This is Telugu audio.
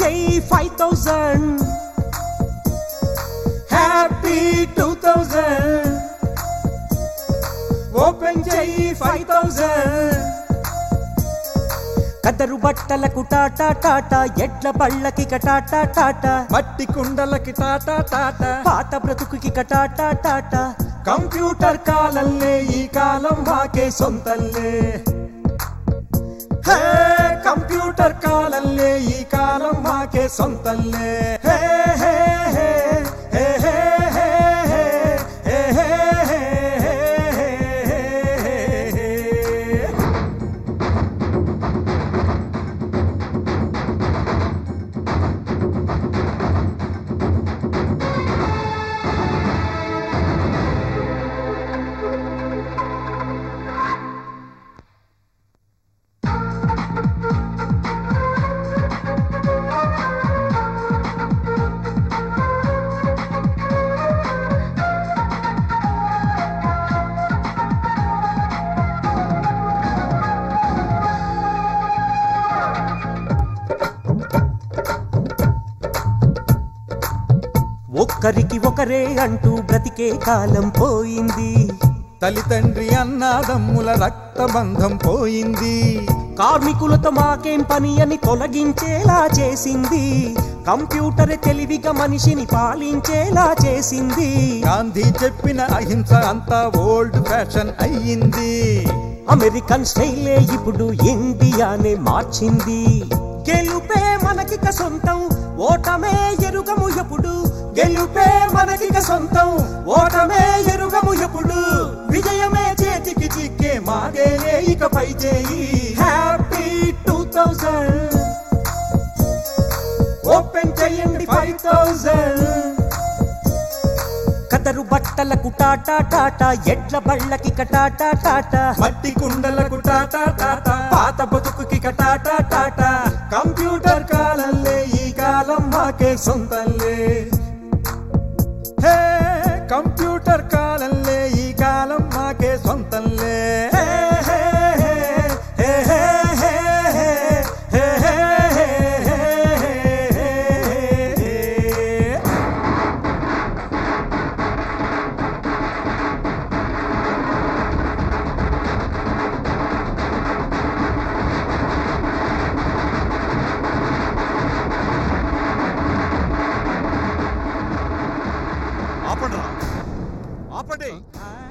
చెయ్యి five thousand happy two thousand open చెయ్యి ఫైవ్ థౌజండ్ కదరు బట్టలకు టాటా టాటా ఎడ్ల బళ్ళకి కటాటా టాటా మట్టి కుండలకి టాటా టాటా పాత బ్రతుకుకి కటాటా టాటా కంప్యూటర్ కాలల్లే ఈ కాలం మాకే సొంతల్లే హే కంప్యూటర్ కాలల్లే ఈ కాలం మాకే సొంతల్లే హే హే హే హే హే హే హే హే హే హే హే ఒక్కరికి ఒకరే అంటూ బ్రతికే కాలం పోయింది తల్లిదండ్రి అన్నాదమ్ముల రక్తబంధం పోయింది కార్మికులతో మాకేం పని అని తొలగించేలా చేసింది కంప్యూటర్ తెలివిగా మనిషిని పాలించేలా చేసింది గాంధీ చెప్పిన అహింస అంతా ఓల్డ్ ఫ్యాషన్ అయ్యింది అమెరికన్ స్టైలే ఇప్పుడు ఇండియానే మార్చింది గెలుపే మనకిక సొంతం ఓటమే ఎరుగము ఎప్పుడు గెలుపే మనకిక సొంతం ఓటమే ఎరుగము ఎప్పుడు విజయమే చేతికి చిక్కే మాగే ఇకపై చేయి హ్యాపీ టూ థౌజండ్ ఓపెన్ చేయండి ఫైవ్ థౌజండ్ కదరు బట్టలకు టాటా టాటా ఎడ్ల బళ్ళకి కటాటా టాటా మట్టి కుండలకు టాటా టాటా పాత బతుకుకి టాటా టాటా కంప్యూటర్ కాలల్లే ఈ కాలం మాకే సొంతల్లే హే కంప్యూటర్ కాలల్లే ఈ కాలం మాకే సొంతల్లే హే, హే, హే, హే, హే, హే, హే, హే, హే, హే, హే. ఆపండి ఆపండి